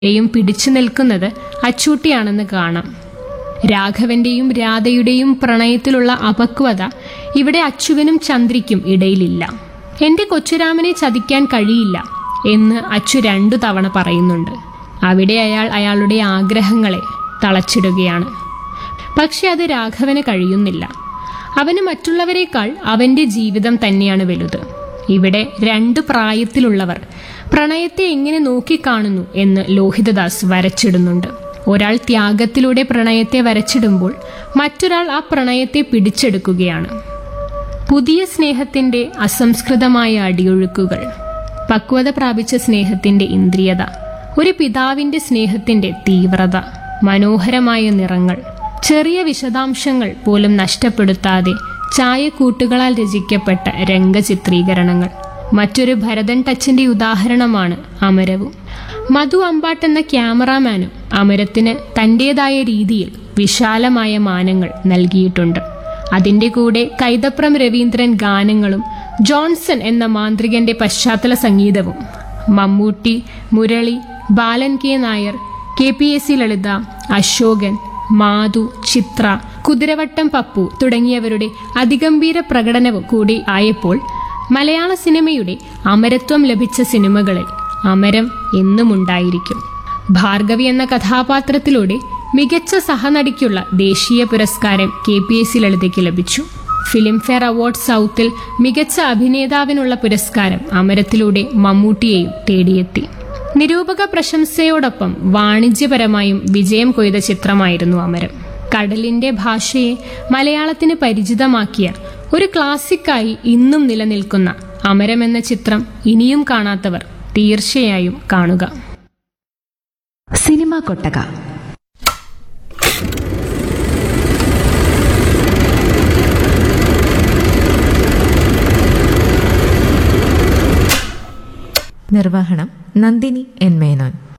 യും പിടിച്ചു നിൽക്കുന്നത് അച്ചൂട്ടിയാണെന്ന് കാണാം രാഘവന്റെയും രാധയുടെയും പ്രണയത്തിലുള്ള അപക്വത ഇവിടെ അച്ചുവിനും ചന്ദ്രിക്കും ഇടയിലില്ല എന്റെ കൊച്ചുരാമനെ ചതിക്കാൻ കഴിയില്ല എന്ന് അച്ചു രണ്ടു തവണ പറയുന്നുണ്ട് അവിടെ അയാൾ അയാളുടെ ആഗ്രഹങ്ങളെ തളച്ചിടുകയാണ് പക്ഷെ അത് രാഘവന് കഴിയുന്നില്ല അവന് മറ്റുള്ളവരെക്കാൾ അവന്റെ ജീവിതം തന്നെയാണ് വലുത് ഇവിടെ രണ്ട് പ്രായത്തിലുള്ളവർ പ്രണയത്തെ എങ്ങനെ നോക്കിക്കാണുന്നു എന്ന് ലോഹിതദാസ് വരച്ചിടുന്നുണ്ട് ഒരാൾ ത്യാഗത്തിലൂടെ പ്രണയത്തെ വരച്ചിടുമ്പോൾ മറ്റൊരാൾ ആ പ്രണയത്തെ പിടിച്ചെടുക്കുകയാണ് പുതിയ സ്നേഹത്തിന്റെ അസംസ്കൃതമായ അടിയൊഴുക്കുകൾ പക്വത പ്രാപിച്ച സ്നേഹത്തിന്റെ ഇന്ദ്രിയത ഒരു പിതാവിന്റെ സ്നേഹത്തിന്റെ തീവ്രത മനോഹരമായ നിറങ്ങൾ ചെറിയ വിശദാംശങ്ങൾ പോലും നഷ്ടപ്പെടുത്താതെ ചായക്കൂട്ടുകളാൽ രചിക്കപ്പെട്ട രംഗചിത്രീകരണങ്ങൾ മറ്റൊരു ഭരതൻ ടച്ചിന്റെ ഉദാഹരണമാണ് അമരവും മധു അമ്പാട്ട് എന്ന ക്യാമറാമാനും അമരത്തിന് തന്റേതായ രീതിയിൽ വിശാലമായ മാനങ്ങൾ നൽകിയിട്ടുണ്ട് അതിന്റെ കൂടെ കൈതപ്രം രവീന്ദ്രൻ ഗാനങ്ങളും ജോൺസൺ എന്ന മാന്ത്രികന്റെ പശ്ചാത്തല സംഗീതവും Mammootty Murali Balan K Nair K P S C Lalitha Ashokan Madhu Chitra Kuthiravattam Pappu തുടങ്ങിയവരുടെ അതിഗംഭീര പ്രകടനവും കൂടി ആയപ്പോൾ മലയാള സിനിമയുടെ അമരത്വം ലഭിച്ച സിനിമകളിൽ അമരം എന്നുമുണ്ടായിരിക്കും ഭാർഗവി എന്ന കഥാപാത്രത്തിലൂടെ മികച്ച സഹനടിക്കുള്ള ദേശീയ പുരസ്കാരം കെ പി എസ് സി ലളിതയ്ക്ക് ലഭിച്ചു ഫിലിംഫെയർ അവാർഡ് സൗത്തിൽ മികച്ച അഭിനേതാവിനുള്ള പുരസ്കാരം അമരത്തിലൂടെ മമ്മൂട്ടിയെയും തേടിയെത്തി നിരൂപക പ്രശംസയോടൊപ്പം വാണിജ്യപരമായും വിജയം കൊയ്ത ചിത്രമായിരുന്നു അമരം കടലിന്റെ ഭാഷയെ മലയാളത്തിന് പരിചിതമാക്കിയ ഒരു ക്ലാസിക്കായി ഇന്നും നിലനിൽക്കുന്ന അമരം എന്ന ചിത്രം ഇനിയും കാണാത്തവർ തീർച്ചയായും കാണുക സിനിമാ കൊട്ടക നിർവഹണം നന്ദിനി എൻ മേനോൻ